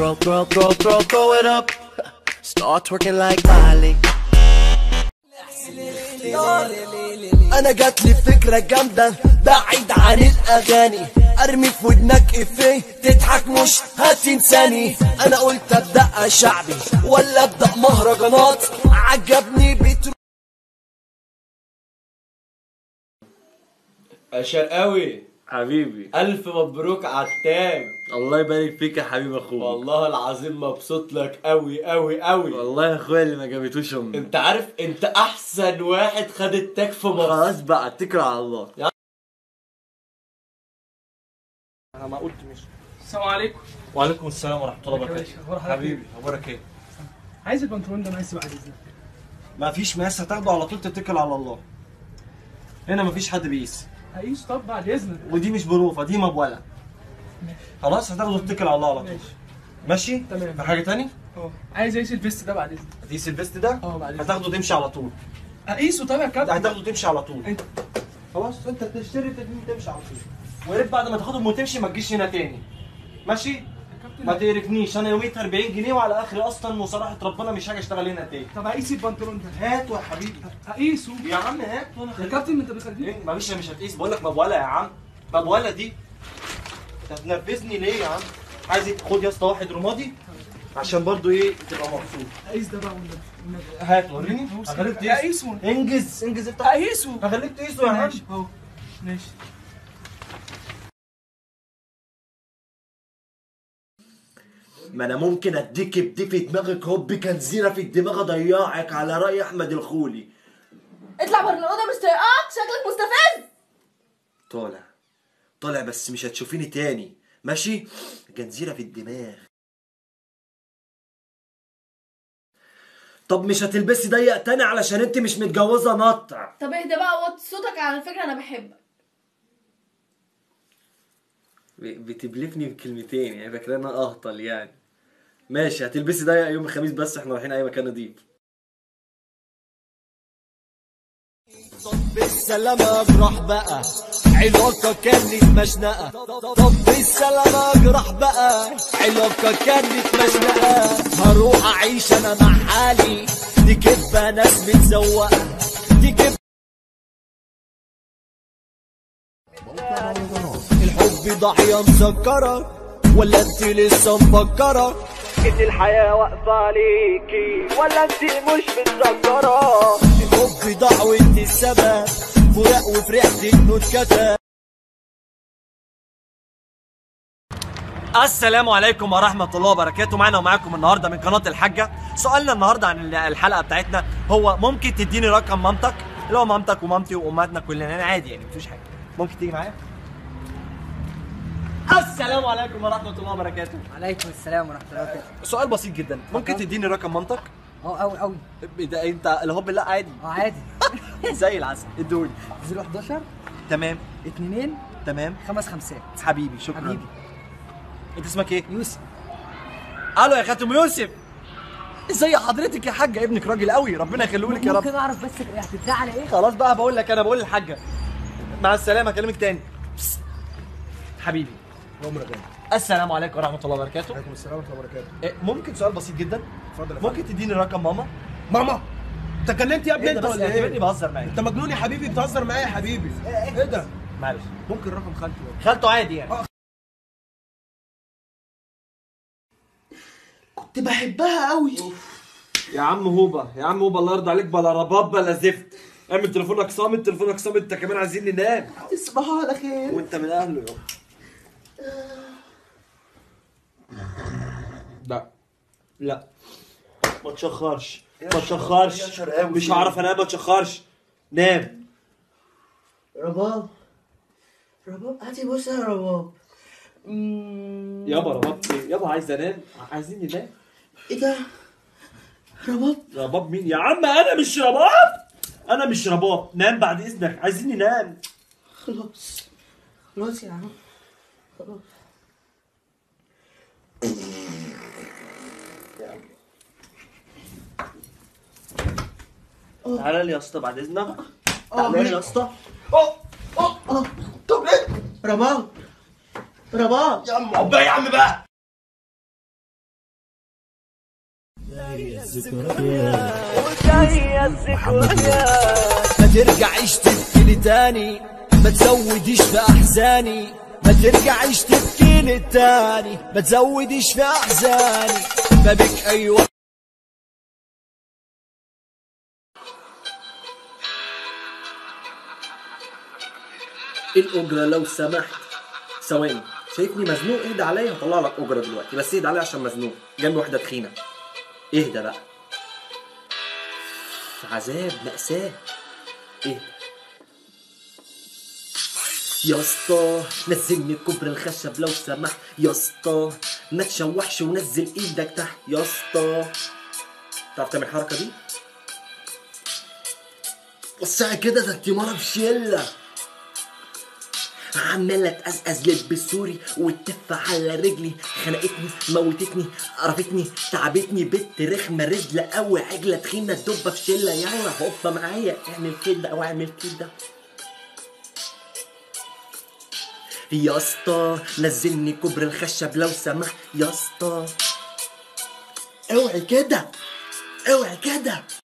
Throw, throw, throw, throw, throw it up. Start twerking like Miley. انا جات لي فكره جامده بعيد عن الاغاني ارمي في ودنك افيه تضحك مش هتنساني انا قلت ابدا شعبي ولا ابدا مهرجانات عجبني بترو يا شرقاوي حبيبي الف مبروك على التاج الله يبارك فيك يا حبيب اخوك والله العظيم مبسوط لك قوي قوي قوي والله يا اخويا اللي ما جابتوش امي انت عارف انت احسن واحد خد التاج في مصر خلاص بقى اتكل على الله انا ما قلت مش السلام عليكم وعليكم السلام ورحمه الله ازيك يا باشا؟ أخبار حضرتك حبيبي اخبارك ايه عايز البنطلون ده مقاس بعد اذنك ما فيش مقاس هتاخده على طول تتكل على الله هنا ما فيش حد بيقيس هقيس طب بعد اذنك ودي مش بروفه دي مبوله خلاص هتاخده تتكل على الله على طول ماشي ماشي تمام. في حاجه تاني اه عايز اقيس الفيست ده بعد اذنك هتقيس الفيست ده اه بعد اذنك هتاخده تمشي على طول اقيسه طب يا كابتن هتاخده تمشي على طول انت خلاص انت تشتري تدين تمشي على طول ويا ريت بعد ما تاخدهم وتمشي ما تجيش هنا تاني ماشي يا كابتن ما تقرفنيش انا يوميتها 40 جنيه وعلى اخري اصلا وصراحه ربنا مش هاجي اشتغل هنا تاني طب هقيس البنطلون ده هات يا حبيبي هقيسه يا عم هات وانا يا خليك كابتن انت بتخليني ايه معلش مش هتقيس بقول لك مبوله يا عم مبوله دي انت هتنرفزني ليه يا عم عايز ايه؟ خد يا اسطى واحد رمادي عشان برضو ايه تبقى مبسوط اقيس ده بقى والنبي والنبي. هات وريني هخليك تقيس اقيسه انجز انجز انت اقيسه هخليك تقيسه يا عم ماشي اهو ماشي ما انا ممكن اديك بدي في دماغك هوب كنزيره في الدماغ اضيعك على راي احمد الخولي اطلع بره الاوضه مش طايقاك شكلك مستفز طالع طالع بس مش هتشوفيني تاني ماشي جنزيره في الدماغ طب مش هتلبسي ضيق تاني علشان انت مش متجوزه نطع طب اهدى بقى وطي صوتك على فكره انا بحبك ب- بتبلفني بكلمتين يعني فاكره انا اهطل يعني ماشي هتلبسي ضيق يوم الخميس بس احنا رايحين اي مكان نضيف بالسلامة اجرح بقى علاقة كانت مشنقة طب بالسلامة اجرح بقى علاقة كانت مشنقة هروح اعيش انا مع حالي دي كدبة ناس متزوقة دي كدبة الحب ضحية مسكرة ولا انت لسه مفكرة انت الحياة واقفة عليكي ولا انت مش متذكرة الحب ضاع وانت السبب فراق وفرحت انه اتكتب السلام عليكم ورحمة الله وبركاته معنا ومعاكم النهاردة من قناة الحاجة سؤالنا النهاردة عن الحلقة بتاعتنا هو ممكن تديني رقم مامتك اللي هو مامتك ومامتي وامهاتنا كلنا يعني عادي يعني مفيش حاجة ممكن تيجي معايا السلام عليكم ورحمة الله وبركاته عليكم السلام ورحمه الله وبركاته سؤال بسيط جدا ممكن تديني رقم مامتك اه قوي قوي ده انت الهوب لا عادي اه عادي زي العسل ادوني 011 تمام 2 تمام 5 5 حبيبي شكرا حبيبي انت اسمك ايه يوسف الو يا خاتم يوسف ازي حضرتك يا حاجه ابنك راجل قوي ربنا يخليه لك يا رب ممكن اعرف بس هتتزعل ايه خلاص بقى بقول لك انا بقول للحاجه مع السلامه اكلمك تاني بس. حبيبي السلام عليكم ورحمه الله وبركاته عليكم السلام ورحمه الله وبركاته إيه، ممكن سؤال بسيط جدا اتفضل يا ممكن تديني رقم ماما ماما انت كلمت يا ابني ايه ده انت بس ولا اعتبرني ايه؟ بهزر معاك انت مجنون يا حبيبي بتهزر معايا يا حبيبي ايه ده؟ معلش ممكن رقم خالتي خالته عادي يعني كنت بحبها قوي يا عم هوبا يا عم هوبا الله يرضى عليك بلا رباب بلا زفت اعمل تليفونك صامت تليفونك صامت انت كمان عايزين ننام تصبحوا على خير وانت من اهله يابا لا لا ما تشخرش ما تشخرش مش هعرف انام ما تشخرش نام رباب رباب هاتي بص يا رباب يابا رباب ايه يابا عايز انام عايزين ننام ايه ده؟ رباب رباب مين يا عم انا مش رباب انا مش رباب نام بعد اذنك عايزين ننام خلاص خلاص يا عم خلاص تعالى لي يا اسطى بعد اذنك تعالى لي يا اسطى طب ايه؟ رباب رباب يا عم عقبال يا عم بقى ما ترجعيش تبكي لي تاني ما تزوديش في احزاني ما ترجعيش تبكي لي تاني ما تزوديش في احزاني ما بك ايوه الاجره لو سمحت ثواني شايفني مزنوق اهدى عليا هطلع لك اجره دلوقتي بس اهدى عليا عشان مزنوق جنبي واحده تخينه اهدى بقى عذاب مأساة اهدى يا اسطى نزلني كبر الخشب لو سمحت يا اسطى ما تشوحش ونزل ايدك تحت يا اسطى تعرف تعمل الحركه دي وسعي كده ده انت مره بشله عمالة تقزقز لب السوري وتف على رجلي خنقتني موتتني قرفتني تعبتني بنت رخمة رجلة قوي عجلة تخينة دبة في شلة يلا هوبا معايا اعمل كده او اعمل كده يا اسطى نزلني كبر الخشب لو سمحت يا اسطى اوعي كده اوعي كده